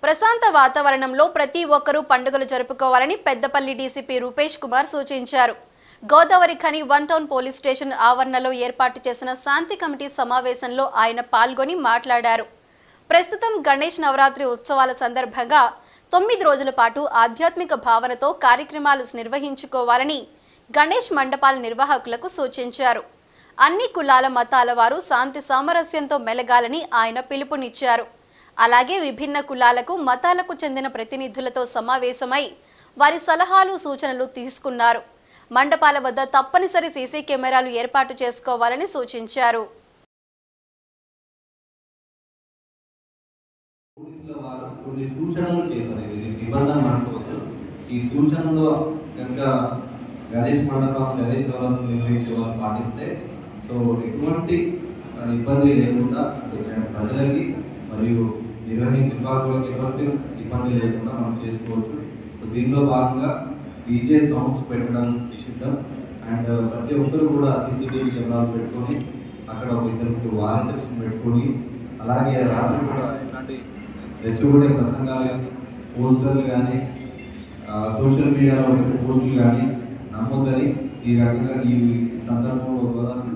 ప్రశాంత వాతావరణంలో ప్రతి ఒక్కరూ పండుగలు జరుపుకోవాలని పెద్దపల్లి డీసీపీ రూపేష్ కుమార్ సూచించారు Godavari Khani one town police station ఆవరణలో ఏర్పాటు చేసిన శాంతి కమిటీ సమావేశంలో ఆయన పాల్గొని మాట్లాడారు ప్రస్తుతం గణేష్ నవరాత్రి ఉత్సవాల సందర్భంగా తొమ్మిది రోజుల పాటు ఆధ్యాత్మిక భావనతో కార్యక్రమాలు నిర్వహించుకోవాలని గణేష్ మండపాల నిర్వాహకులకు సూచించారు అన్ని కులాల మతాల వారు శాంతి సామరస్యంతో మెలగాలని ఆయన పిలుపునిచ్చారు అలాగే విభిన్న కులాలకు మతాలకు చెందిన ప్రతినిధులతో సమావేశమై వారి సలహాలు సూచనలు తీసుకున్నారు మండపాల వద్ద తప్పనిసరి సీసీ కెమెరాలు ఏర్పాటు చేసుకోవాలని సూచించారు పోలీసుల వారు కొన్ని సూచనలు చేశారు ఇది నిబంధన అనుకోవచ్చు ఈ సూచనలు కనుక గణేష్ మండపం గణేష్ నవరాత్రి నిర్వహించే వారు పాటిస్తే సో ఎటువంటి ఆ, ఇబ్బంది లేకుండా అటు ప్రజలకి మరియు నిర్వహి నిర్వాహకులకు ఎటువంటి ఇబ్బంది లేకుండా మనం చేసుకోవచ్చు సో దీనిలో భాగంగా డీజే సాంగ్స్ పెట్టడం నిషిద్ధం అండ్ ప్రతి ఒక్కరు కూడా సీసీటీవీ కెమెరాలు పెట్టుకొని అక్కడ ఒక ఇద్దరు ముగ్గురు వాలంటీర్స్ పెట్టుకొని అలాగే రాత్రి కూడా ఇట్లాంటి రెచ్చగొట్టే ప్రసంగాలు కానీ పోస్టర్లు కానీ సోషల్ మీడియాలో వచ్చే పోస్టులు కానీ నమ్మొద్దని ఈ రకంగా ఈ సందర్భంలో గోదావరి